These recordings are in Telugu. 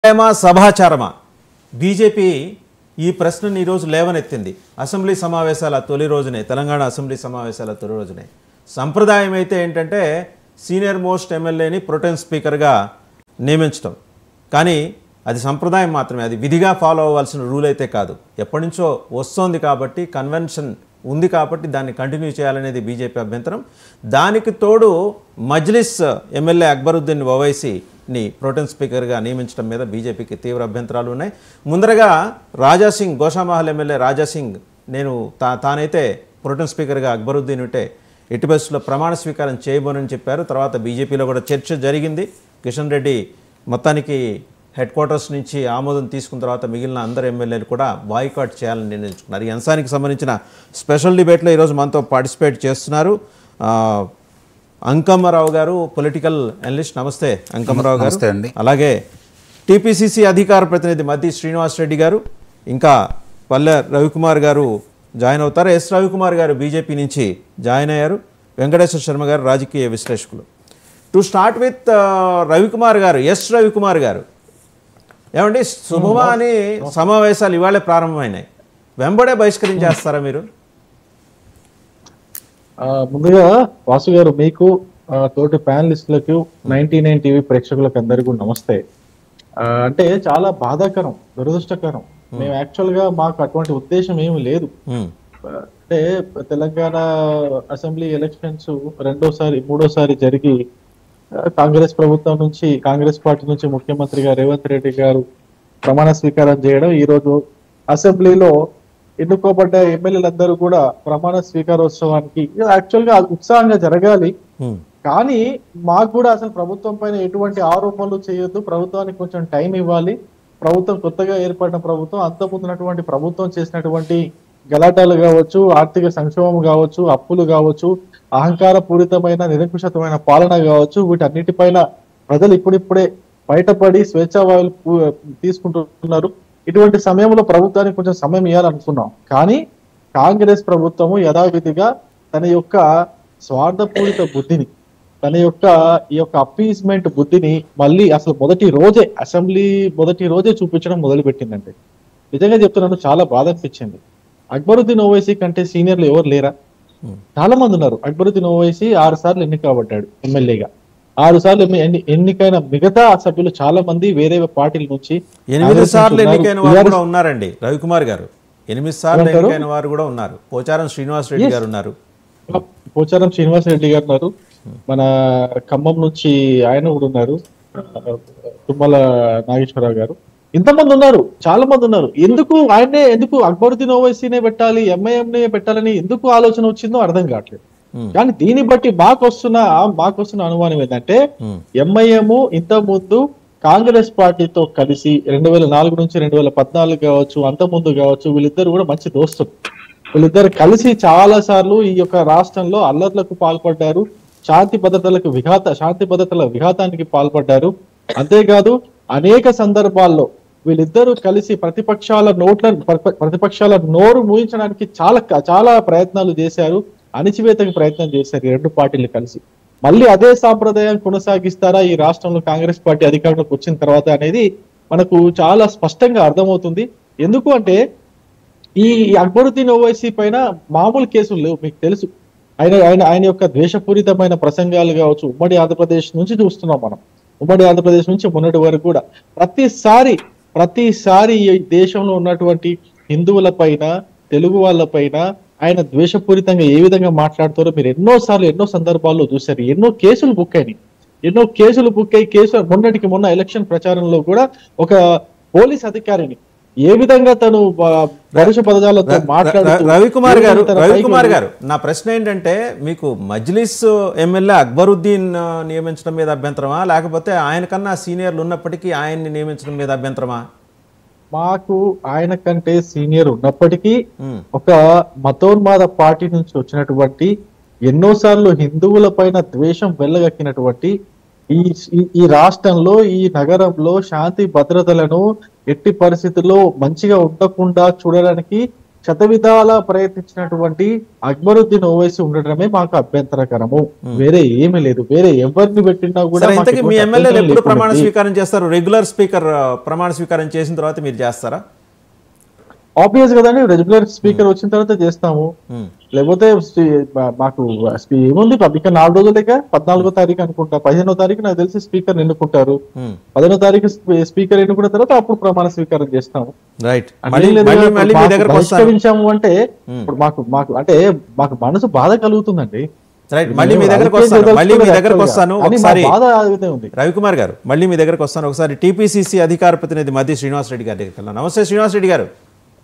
సంప్రదాయమా సభాచారమా బీజేపీ ఈ ప్రశ్నను ఈరోజు లేవనెత్తింది అసెంబ్లీ సమావేశాల తొలి రోజునే తెలంగాణ అసెంబ్లీ సమావేశాల తొలి రోజునే సంప్రదాయం అయితే ఏంటంటే సీనియర్ మోస్ట్ ఎమ్మెల్యేని ప్రొటెన్ స్పీకర్గా నియమించడం కానీ అది సంప్రదాయం మాత్రమే అది విధిగా ఫాలో అవ్వాల్సిన రూల్ అయితే కాదు ఎప్పటి నుంచో వస్తోంది కాబట్టి కన్వెన్షన్ ఉంది కాబట్టి దాన్ని కంటిన్యూ చేయాలనేది బీజేపీ అభ్యంతరం దానికి తోడు మజ్లిస్ ఎమ్మెల్యే అక్బరుద్దీన్ ఓవైసీని ప్రోటెన్ స్పీకర్గా నియమించడం మీద బీజేపీకి తీవ్ర అభ్యంతరాలు ఉన్నాయి ముందరగా రాజాసింగ్ గోషామహల్ ఎమ్మెల్యే రాజాసింగ్ నేను తా తానైతే ప్రోటెన్ స్పీకర్గా అక్బరుద్దీన్ ఉంటే ఎట్టి బస్సులో ప్రమాణ స్వీకారం చేయబోనని చెప్పారు తర్వాత బీజేపీలో కూడా చర్చ జరిగింది కిషన్ రెడ్డి మొత్తానికి హెడ్ క్వార్టర్స్ నుంచి ఆమోదం తీసుకున్న తర్వాత మిగిలిన అందరు ఎమ్మెల్యేలు కూడా బాయ్కాట్ చేయాలని నిర్ణయించుకున్నారు ఈ అంశానికి సంబంధించిన స్పెషల్ డిబేట్లో ఈరోజు మనతో పార్టిసిపేట్ చేస్తున్నారు ఆ, అంకమ్మరావు గారు పొలిటికల్ అనలిస్ట్ నమస్తే అంకమ్మరావు గారు నమస్తే అండి. అలాగే టీపీసీసీ అధికార ప్రతినిధి మద్ది శ్రీనివాస్ రెడ్డి గారు ఇంకా పల్లె రవికుమార్ గారు జాయిన్ అవుతారు ఎస్ రవికుమార్ గారు బీజేపీ నుంచి జాయిన్ అయ్యారు వెంకటేశ్వర శర్మ గారు రాజకీయ విశ్లేషకులు టు స్టార్ట్ విత్ రవికుమార్ గారు ఎస్ రవికుమార్ గారు ఏమండి శుభమా అని సమావేశాలు ఇవాళే ప్రారంభమైనాయి వెంబడే బహిష్కరించేస్తారా మీరు ఆ, ముందుగా వాసు గారు మీకు ఆ, తోటి ప్యానలిస్టులకు నైన్టీ నైన్ టీవీ ప్రేక్షకులకు అందరికీ నమస్తే ఆ, అంటే చాలా బాధాకరం దురదృష్టకరం మేము యాక్చువల్ గా మాకు అటువంటి ఉద్దేశం ఏమి లేదు హ్మ్. అంటే తెలంగాణ అసెంబ్లీ ఎలక్షన్స్ రెండోసారి మూడోసారి జరిగి ఆ, కాంగ్రెస్ ప్రభుత్వం నుంచి కాంగ్రెస్ పార్టీ నుంచి ముఖ్యమంత్రిగా రేవంత్ రెడ్డి గారు ప్రమాణ స్వీకారం చేయడం ఈ రోజు అసెంబ్లీలో ఎన్నుకోబడ్డ ఎమ్మెల్యేలందరూ కూడా ప్రమాణ స్వీకారోత్సవానికి యాక్చువల్ గా ఉత్సాహంగా జరగాలి హ్మ్. కానీ మాకు కూడా అసలు ప్రభుత్వం పైన ఎటువంటి ఆరోపణలు చేయొద్దు ప్రభుత్వానికి కొంచెం టైం ఇవ్వాలి ప్రభుత్వం కొత్తగా ఏర్పడిన ప్రభుత్వం అంతకుముందున్నటువంటి ప్రభుత్వం చేసినటువంటి గలాటాలు కావచ్చు ఆర్థిక సంక్షోభం కావచ్చు అప్పులు కావచ్చు అహంకార పూరితమైన నిరంకుశతమైన పాలన కావచ్చు వీటన్నిటిపైన ప్రజలు ఇప్పుడిప్పుడే బయటపడి స్వేచ్ఛావాయులు పూ- తీసుకుంటున్నారు ఇటువంటి సమయంలో ప్రభుత్వానికి కొంచెం సమయం ఇవ్వాలనుకున్నాం కానీ కాంగ్రెస్ ప్రభుత్వము యథావిధిగా తన యొక్క స్వార్థపూరిత బుద్ధిని తన యొక్క ఈ యొక్క అప్పీస్మెంట్ బుద్ధిని మళ్ళీ అసలు మొదటి రోజే అసెంబ్లీ మొదటి రోజే చూపించడం మొదలు పెట్టిందండి నిజంగా చెప్తున్నాను చాలా బాధ అనిపించింది అక్బరుద్దీన్ ఓవైసీ కంటే సీనియర్లు ఎవరు లేరా చాలా మంది ఉన్నారు అక్బరుద్దీన్ ఓవైసీ ఆరు సార్లు ఎన్నిక కాబడ్డాడు ఎమ్మెల్యేగా ఆరు సార్లు ఎమ్మె- ఎన్ని- ఎన్నికైన మిగతా సభ్యులు చాలా మంది వేరే పార్టీల నుంచి ఎనిమిది కాంగ్రెస్ సార్లు నుంచి ఎన్నికైన ఉన్నారు. వారు కూడా ఉన్నారండి రవికుమార్ గారు ఎనిమిది సార్లు ఏమంటారు? ఎన్నికైన వారు కూడా ఉన్నారు పోచారం శ్రీనివాస్ రెడ్డి గారు ఉన్నారు పోచారం శ్రీనివాస్ రెడ్డి గారు ఉన్నారు మన ఖమ్మం నుంచి ఆయన కూడా ఉన్నారు తుమ్మల నాగేశ్వరరావు గారు ఇంతమంది ఉన్నారు చాలా మంది ఉన్నారు ఎందుకు ఆయన్నే ఎందుకు అక్బరుద్దీన్ ఓవైసీనే పెట్టాలి ఎంఐఎం నే పెట్టాలని ఎందుకు ఆలోచన వచ్చిందో అర్థం కావట్లేదు Hmm. కానీ దీన్ని బట్టి మాకు వస్తున్న మాకు వస్తున్న అనుమానం ఏంటంటే Hmm. ఎంఐఎం ఇంత ముందు కాంగ్రెస్ పార్టీతో కలిసి రెండు వేల నాలుగు నుంచి రెండు వేల పద్నాలుగు కావచ్చు అంత ముందు కావచ్చు వీళ్ళిద్దరు కూడా మంచి దోస్తులు వీళ్ళిద్దరు కలిసి చాలా సార్లు ఈ యొక్క రాష్ట్రంలో అల్లర్లకు పాల్పడ్డారు శాంతి భద్రతలకు విఘాత శాంతి భద్రతల విఘాతానికి పాల్పడ్డారు అంతేకాదు అనేక సందర్భాల్లో వీళ్ళిద్దరూ కలిసి ప్రతిపక్షాల నోట్ల ప్ర- ప్రతిపక్షాల నోరు మూయించడానికి చాలా చాలా ప్రయత్నాలు చేశారు అణిచివేతకు ప్రయత్నం చేశారు ఈ రెండు పార్టీలు కలిసి మళ్ళీ అదే సాంప్రదాయం కొనసాగిస్తారా ఈ రాష్ట్రంలో కాంగ్రెస్ పార్టీ అధికారంలోకి వచ్చిన తర్వాత అనేది మనకు చాలా స్పష్టంగా అర్థమవుతుంది ఎందుకు అంటే ఈ అక్బరుద్దీన్ ఓవైసీ పైన మామూలు కేసులు లేవు మీకు తెలుసు ఆయన ఆయన ఆయన యొక్క ద్వేషపూరితమైన ప్రసంగాలు కావచ్చు ఉమ్మడి ఆంధ్రప్రదేశ్ నుంచి చూస్తున్నాం మనం ఉమ్మడి ఆంధ్రప్రదేశ్ నుంచి మొన్నటి వరకు కూడా ప్రతిసారి ప్రతిసారి ఈ దేశంలో ఉన్నటువంటి హిందువుల పైన తెలుగు వాళ్ళ పైన ఆయన ద్వేషపూరితంగా ఏ విధంగా మాట్లాడుతారో మీరు ఎన్నో సార్లు ఎన్నో సందర్భాల్లో చూశారు ఎన్నో కేసులు బుక్ అయినాయి ఎన్నో కేసులు బుక్ అయ్యి కేసు మొన్నటికి మొన్న ఎలక్షన్ ప్రచారంలో కూడా ఒక పోలీస్ అధికారిని ఏ విధంగా తను బ- పరుష పదజాలతో మాట్లాడుతూ రవికుమార్ ఏ గారు విధంగా తన పైకి రవికుమార్ గారు నా ప్రశ్న ఏంటంటే మీకు మజ్లిస్ ఎమ్మెల్యే అక్బరుద్దీన్ ఆ, నియమించడం మీద అభ్యంతరమా లేకపోతే ఆయన కన్నా సీనియర్లు ఉన్నప్పటికీ ఆయన్ని నియమించడం మీద అభ్యంతరమా మాకు ఆయన కంటే సీనియర్ ఉన్నప్పటికీ ఉమ్, ఒక మతోన్మాద పార్టీ నుంచి వచ్చినటువంటి ఎన్నోసార్లు హిందువుల పైన ద్వేషం వెళ్ళగక్కినటువంటి ఈ ఈ- ఈ రాష్ట్రంలో ఈ నగరంలో శాంతి భద్రతలను ఎట్టి పరిస్థితుల్లో మంచిగా ఉండకుండా చూడడానికి శతవిధాల ప్రయత్నించినటువంటి అక్బరుద్దీన్ ఓవైసీ ఉండటమే మాకు అభ్యంతరకరము వేరే ఏమీ లేదు వేరే ఎవరిని పెట్టినా కూడా సరే మాకు ఇంతకీ మీ ఎటువంటి ఎమ్మెల్యేలు అభ్యంతరం ఎప్పుడు ప్రమాణ లేకుండా స్వీకారం చేస్తారు రెగ్యులర్ స్పీకర్ ఆ, ప్రమాణ స్వీకారం చేసిన తర్వాత మీరు చేస్తారా ఆబ్వియస్ కదండి రెగ్యులర్ స్పీకర్ వచ్చిన తర్వాత చేస్తాము ఉమ్, లేకపోతే స్పీ- మా- మాకు స్పీ- ఏముంది ఇక నాలుగు రోజులేక పద్నాలుగో తారీఖు అనుకుంటా పదిహేనో తారీఖు నాకు తెలిసి స్పీకర్ ఎన్నుకుంటారు ఉమ్, పదిహేనో తారీఖు స్పీ- స్పీకర్ ఎన్నుకున్న తర్వాత అప్పుడు ప్రమాణ స్వీకారం చేస్తాము రైట్ అంటే మళ్ళీ లేదు మళ్ళీ కదా, మళ్ళీ మీ మాకు దగ్గరకు వస్తాను బహిష్కరించాము అంటే ఇప్పుడు మాకు మాకు అంటే మాకు మనసు బాధ కలుగుతుందండి రైట్ మళ్ళీ మీ మేము దగ్గరకు రాజకీయం వస్తాను మళ్ళీ మీ చేయదలుచుకోలేదు దగ్గరకు actually వస్తాను గా. కానీ మా ఒకసారి బాధ అదే ఉంది రవికుమార్ గారు మళ్ళీ మీ దగ్గరకు వస్తాను ఒకసారి టీపీసీసీ అధికార ప్రతినిధి మధ్య శ్రీనివాస్ రెడ్డి గారి దగ్గరికి వెళ్ళాను నమస్తే శ్రీనివాస్ రెడ్డి గారు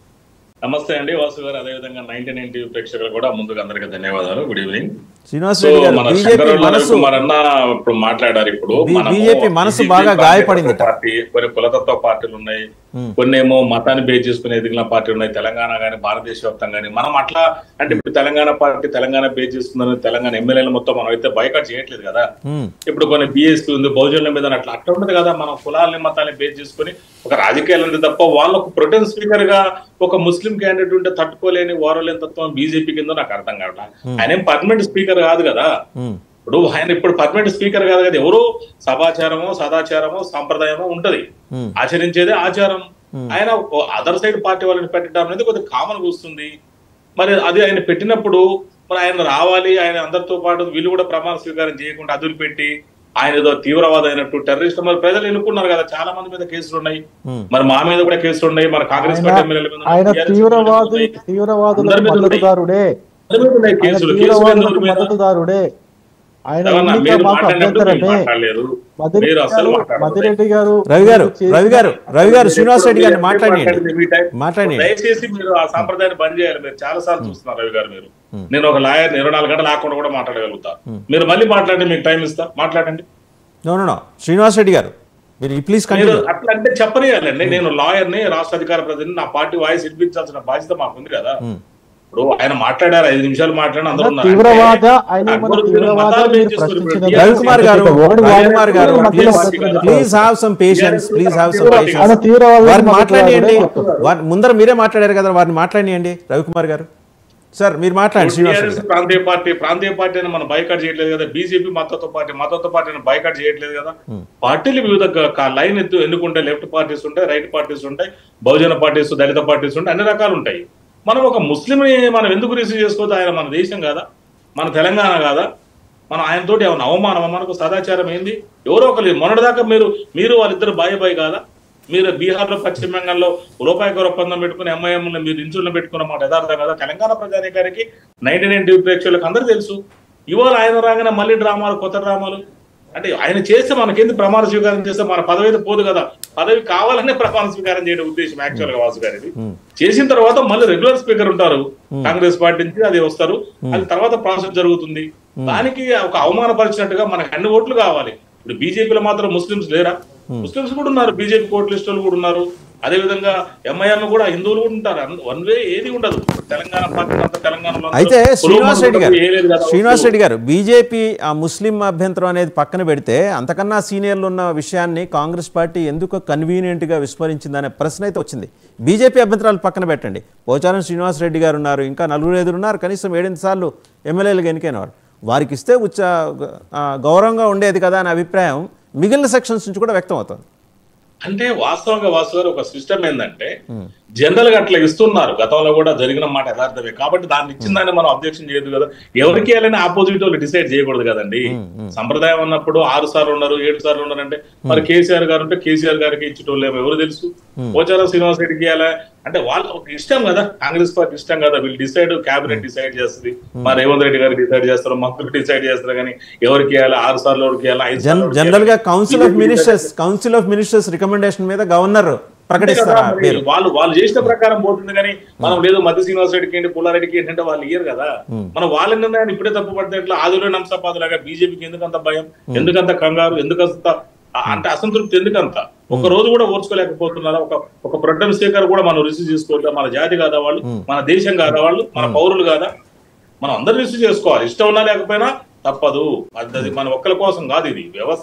నమస్తే అండి వాసు గారు అదేవిధంగా నైన్టీ నైన్ టీవీ ప్రేక్షకులు కూడా ముందుగా అందరికీ ధన్యవాదాలు good evening Srinivas so Reddy గారు మన బీజేపీ శంకరరావు మనసు రవికుమార్ అన్న ఇప్పుడు మాట్లాడారు ఇప్పుడు బి- మనము బీజేపీ మనసు BJP బాగా పార్టీ, గాయపడింది. పార్టీ కొన్ని కులతత్వ పార్టీలు ఉన్నాయి కొన్ని ఏమో మతాన్ని బేస్ చేసుకుని ఎదిగిన పార్టీలు ఉన్నాయి తెలంగాణ కానీ భారతదేశ వ్యాప్తంగా కానీ మనం అట్లా అంటే ఇప్పుడు తెలంగాణ పార్టీ తెలంగాణ బేస్ చేసుకుందని తెలంగాణ ఎమ్మెల్యేలు మొత్తం మనం అయితే బైకాట్ చేయట్లేదు కదా ఉమ్, ఇప్పుడు కొన్ని బిఎస్పీ ఉంది బహుజనుల మీద అట్లా అట్లా ఉండదు కదా మనం కులాలని మతాన్ని బేస్ చేసుకుని ఒక రాజకీయాలు ఉంది తప్ప వాళ్ళకు ప్రొటెన్ స్పీకర్ గా ఒక ముస్లిం క్యాండిడేట్ ఉంటే తట్టుకోలేని వారలేని తత్వం బీజేపీ కింద నాకు అర్థం కావట్లా ఆయన ఏం పర్మనెంట్ స్పీకర్ కాదు కదా ఉమ్, ఇప్పుడు ఆయన ఇప్పుడు పర్మనెంట్ స్పీకర్ కాదు కదా ఎవరో సదాచారమో సదాచారమో సాంప్రదాయమో ఉంటది ఉమ్, ఆచరించేదే ఆచారం ఆయన అదర్ సైడ్ పార్టీ వాళ్ళని పెట్టడం అనేది కొద్దిగా కామన్ వస్తుంది మరి అది ఆయన పెట్టినప్పుడు మరి ఆయన రావాలి ఆయన అందరితో పాటు వీళ్ళు కూడా ప్రమాణ స్వీకారం చేయకుండా అదులు పెట్టి ఆయన ఏదో తీవ్రవాద అయినట్టు టెర్రరిస్ట్ మరి ప్రజలు ఎన్నుకున్నారు కదా చాలా మంది మీద కేసులు ఉన్నాయి ఉమ్. మరి మా మీద కూడా కేసులు ఉన్నాయి మన కాంగ్రెస్ ఆయన- పార్టీ ఎమ్మెల్యేల మీద ఉన్నాయి, ఆయన TRS తీవ్రవాదు ఉన్నాయి. తీవ్రవాదులకు అందరి మీద ఉన్నాయి. మద్దతుదారుడే అందరి మీద ఉన్నాయి ఆయన కేసులు కేసులు తీవ్రవాదులకు ఎందుకు మీద? మద్దతుదారుడే ఆయన ఏమన్నా ఎన్నిక మీరు మాకు మాట్లాడినప్పుడు మీరు అభ్యంతరమే మాట్లాడలేదు మదిరెడ్డి మీరు అసలు గారు- మాట్లాడలేదు. మదిరెడ్డి గారు రవి గారు చేసిన- రవి గారు రవి గారు శ్రీనివాస్ రెడ్డి గారిని మీరు మాట్లాడండి మాట్లాడింది మీ టైం. మాట్లాడండి దయచేసి మీరు ఆ సాంప్రదాయాన్ని బంద్ చేయాలి మీరు చాలా సార్లు చూస్తున్నారు రవి గారు మీరు నేను ఒక లాయర్ ఇరవై నాలుగు గంటలు ఆకుండా కూడా మాట్లాడగలుగుతా మీరు మళ్ళీ మాట్లాడండి మీకు టైం ఇస్తా మాట్లాడండి no no no Srinivas Reddy గారు మీరు ప్లీజ్ మీరు కంటిన్యూ అట్లా అంటే చెప్పనియాలండి నేను లాయర్ ని రాష్ట్ర అధికార ప్రతినిధి నా పార్టీ వాయిస్ వినిపించాల్సిన బాధ్యత మాకుంది కదా ఇప్పుడు ఆయన మాట్లాడారు ఐదు నిమిషాలు మాట్లాడి అందరూ ఉన్నారు. తీవ్రవాద అంటే ఆయన మన అక్బరుద్దీన్ తీవ్రవాద మతాలు మీరు బేస్ చేసుకుని ప్రశ్నించిన ఇప్పుడు రవికుమార్ గారు ఒకటి వాడు- రవికుమార్ గారు వాడు ప్లీజ్ మధ్యలో please have some patience please have some ఆయన పేషెన్స్ ఆయన తీవ్రవాదులకు వారిని మద్దతుదారుడే మాట్లాడియండి చెప్తున్నారు. వారి ముందర మీరే మాట్లాడారు కదా వారిని మాట్లాడియండి రవికుమార్ గారు సార్ మీరు మాట్లాడండి శ్రీనివాస్ రెడ్డి టీఆర్ఎస్ గారు. ప్రాంతీయ పార్టీ ప్రాంతీయ పార్టీ అని మనం బైకాట్ చేయట్లేదు కదా బీజేపీ మద్దతు పార్టీ మద్దతు పార్టీని బైకాట్ చేయట్లేదు కదా పార్టీలు వివిధ క- క- లైన్ ఎత్తు ఎన్నుకుంటే లెఫ్ట్ పార్టీస్ ఉంటాయి రైట్ పార్టీస్ ఉంటాయి బహుజన పార్టీస్ దళిత పార్టీస్ ఉంటాయి అన్ని రకాలు ఉంటాయి మనం ఒక ముస్లింని మనం ఎందుకు రిసీవ్ చేసుకోవద్దు ఆయన మన దేశం కాదా మన తెలంగాణ కాదా మనం ఆయనతోటి ఏమైనా అవమానం మనకు సదాచారం ఏంది ఎవరో ఒకరు మొన్నటిదాకా మీరు మీరు వాళ్ళిద్దరు బాయ్ బాయ్ కాదా మీరు బీహార్ లో పశ్చిమ బెంగాల్లో రూపాయి ఒప్పందం పెట్టుకుని ఎంఐఎం మీరు ఇంచులను పెట్టుకున్న మాట యథార్థం కదా తెలంగాణ ప్రజానీకానికి నైన్టీ నైన్ టీవీ ప్రేక్షకులకు అందరూ తెలుసు ఇవాళ ఆయన రాగానే మళ్ళీ డ్రామాలు కొత్త డ్రామాలు అంటే ఆయన చేస్తే మనకేంది ప్రమాణ స్వీకారం చేస్తే మన పదవి అయితే పోదు కదా పదవి కావాలనే ప్రమాణ స్వీకారం చేయడం ఉద్దేశం యాక్చువల్ గా వాసు గారిది చేసిన తర్వాత మళ్ళీ రెగ్యులర్ స్పీకర్ ఉంటారు కాంగ్రెస్ పార్టీ నుంచి అది వస్తారు అది తర్వాత ప్రాసెస్ జరుగుతుంది దానికి ఒక అవమానపరిచినట్టుగా మనకు అన్ని ఓట్లు కావాలి ఇప్పుడు బీజేపీలో మాత్రం ముస్లిమ్స్ లేరా ముస్లిమ్స్ కూడా ఉన్నారు బీజేపీ కోట్ లిస్ట్ వాళ్ళు కూడా ఉన్నారు అదే విధంగా ఎంఐఎం కూడా హిందువులు కూడా ఉంటారు వన్ వే ఏది ఉండదు తెలంగాణ పార్టీ అంతా తెలంగాణలో అయితే అందరూ శ్రీనివాస్ రెడ్డి గారు ఏ లేదు కదా. శ్రీనివాస్ రెడ్డి గారు బీజేపీ ఆ ముస్లిం అభ్యంతరం అనేది పక్కన పెడితే అంతకన్నా సీనియర్లు ఉన్న విషయాన్ని కాంగ్రెస్ పార్టీ ఎందుకు కన్వీనియంట్గా విస్మరించిందనే ప్రశ్న అయితే వచ్చింది బీజేపీ అభ్యంతరాలు పక్కన పెట్టండి పోచారం శ్రీనివాస్ రెడ్డి గారు ఉన్నారు ఇంకా నలుగురు ఐదుగురు ఉన్నారు కనీసం ఏడెనిమిది సార్లు ఎమ్మెల్యేలుగా ఎన్నికైన వారు వారికి ఇస్తే ఉచ్చ ఆ, గౌరవంగా ఉండేది కదా అనే అభిప్రాయం మిగిలిన సెక్షన్స్ నుంచి కూడా వ్యక్తం అవుతుంది అంటే వాస్తవంగా వాసు గారు ఒక సిస్టమ్ ఏంటంటే జనరల్ గా అట్లా ఇస్తున్నారు గతంలో కూడా జరిగిన మాట యథార్థమే కాబట్టి దాన్ని ఇచ్చిన దాన్ని మనం అబ్జెక్షన్ చేయదు కదా ఎవరికి వెళ్ళినా ఆపోజిట్ వాళ్ళు డిసైడ్ చేయకూడదు కదండి సంప్రదాయం అన్నప్పుడు ఆరు సార్లు ఉన్నారు ఏడు సార్లు ఉన్నారు అంటే మరి కేసీఆర్ గారు ఉంటే కేసీఆర్ గారికి ఇచ్చేటోళ్ళేమో ఎవరు తెలుసు పోచారం శ్రీనివాస్ రెడ్డికి ఇవ్వాలా అంటే వాళ్ళు ఒక ఇష్టం కదా కాంగ్రెస్ పార్టీ ఇష్టం కదా వీళ్ళు డిసైడ్ కేబినెట్ డిసైడ్ చేస్తుంది మా రేవంత్ రెడ్డి గారు డిసైడ్ చేస్తారు మంత్రులు డిసైడ్ చేస్తారు కానీ ఎవరికి ఇవ్వాలి ఆరు సార్లు ఎవరికి ఇవ్వాలి ఐదు జన్ సార్లు ఎవరికి జనరల్ గా ఇవ్వాలి? Council of ministers council of ministers recommendation మీద గవర్నర్ ప్రకటిస్తారు ఆ మరి పేరు వాళ్ళు వాళ్ళు చేసిన ప్రకారం పోతుంది కానీ మనం లేదు మధ్య శ్రీనివాస్ రెడ్డికి ఏంటి పుల్లారెడ్డికి ఏంటంటే వాళ్ళు ఇయ్యరు కదా మనం వాళ్ళ నిర్ణయాన్ని ఇప్పుడే తప్పు పడితే ఎట్లా ఆదిలో నంసపాదులాగా బీజేపీకి ఎందుకంత భయం ఎందుకంత కంగారు ఎందుకంత ఆ- అంటే అసంతృప్తి ఎందుకంత ఒక రోజు కూడా ఓర్చుకోలేకపోతున్నారా ఒక ఒక ప్రొటెం స్పీకర్ కూడా మనం రిసీవ్ చేసుకోవట్లేదు మన జాతి కాదా వాళ్ళు మన దేశం కాదా వాళ్ళు మన పౌరులు కాదా మనం అందరూ రిసీవ్ చేసుకోవాలి ఇష్టం ఉన్నా లేకపోయినా తప్పదు అది అది మన ఒక్కరి కోసం కాదు ఇది వ్యవస్థ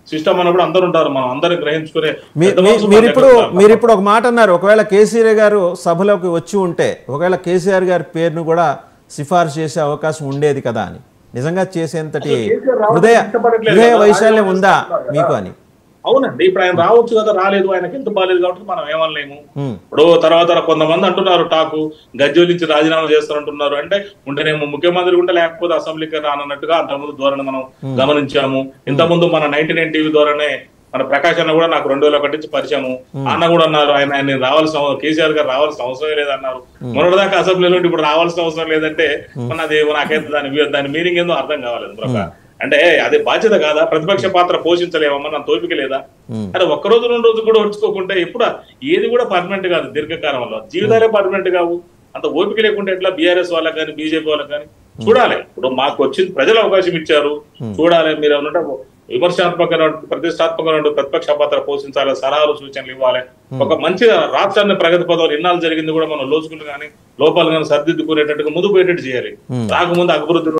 సిస్టమ్ అన్నప్పుడు అందరు ఉంటారు మనం అందరం గ్రహించుకునే మీ- పెద్ద మీ- మనసు మీరు మనకి ఇప్పుడు ఎక్కడ ఉంటారు? మీరు ఇప్పుడు ఒక మాట అన్నారు ఒకవేళ కేసీఆర్ గారు సభలోకి వచ్చి ఉంటే ఒకవేళ కేసీఆర్ గారి పేరును కూడా సిఫార్సు చేసే అవకాశం ఉండేది కదా అని నిజంగా చేసేంతటి అసలు కేసీఆర్ రావడం హృదయ ఇష్టపడట్లేదు హృదయ కదా, వైశాల్యం రాజకీయ ఉందా చేస్తున్నారు కదా. మీకు అని అవునండి ఇప్పుడు ఆయన రావచ్చు కదా రాలేదు ఆయనకి ఎంత బాగాలేదు కాబట్టి మనం ఏమనలేము ఉమ్, ఇప్పుడు తర్వాత కొంతమంది అంటున్నారు టాకు గజ్జోల నుంచి రాజీనామా చేస్తారంటున్నారు అంటే ఉంటేనేమో ముఖ్యమంత్రి ఉంటే లేకపోతే అసెంబ్లీకి రానన్నట్టుగా అంతకుముందు ధోరణి మనం గమనించాము ఇంతకుముందు మన నైన్టీ నైన్ టీవీ ద్వారానే మన ప్రకాష్ అన్న కూడా నాకు రెండు వేల ఒకటి నుంచి పరిచయము అన్న కూడా అన్నారు ఆయన ఆయన రావాల్సిన అవ- కేసీఆర్ గారు రావాల్సిన అవసరం లేదన్నారు మొన్నటిదాకా అసెంబ్లీలో ఉండి ఇప్పుడు రావాల్సిన అవసరం లేదంటే మన అది నాకైతే దాని వి- దాని మీనింగ్ ఏందో అర్థం కావాలేదు బ్రొక్క. అంటే అది బాధ్యత కాదా ప్రతిపక్ష పాత్ర పోషించలేమమ్మా నా తోపిక లేదా ఉమ్. అరే ఒక్క రోజు రెండు రోజు కూడా వచ్చుకోకుంటే ఇప్పుడు ఏది కూడా పర్మనెంట్ కాదు దీర్ఘకాలంలో జీవితాలే పర్మనెంట్ కావు అంత ఓపిక లేకుంటే ఎట్లా బీఆర్ఎస్ వాళ్ళకి కానీ బీజేపీ వాళ్ళకి కానీ చూడాలి ఇప్పుడు మాకు వచ్చింది ప్రజలు అవకాశం ఇచ్చారు చూడాలి మీరు ఏమన్నా విమర్శనాత్మక ప్రతిష్టాత్మక ప్రతిపక్ష పాత్ర పోషించాలి సలహాలు సూచనలు ఇవ్వాలి ఒక మంచి రాష్ట్రాన్ని ప్రగతి పదవులు ఇన్నాళ్ళు జరిగింది కూడా మనం లోచుకులు కానీ లోపాలు కానీ సర్దిద్దుకునేటట్టుగా ముందు పోయేటట్టు చేయాలి రాకముందు అభివృద్ధి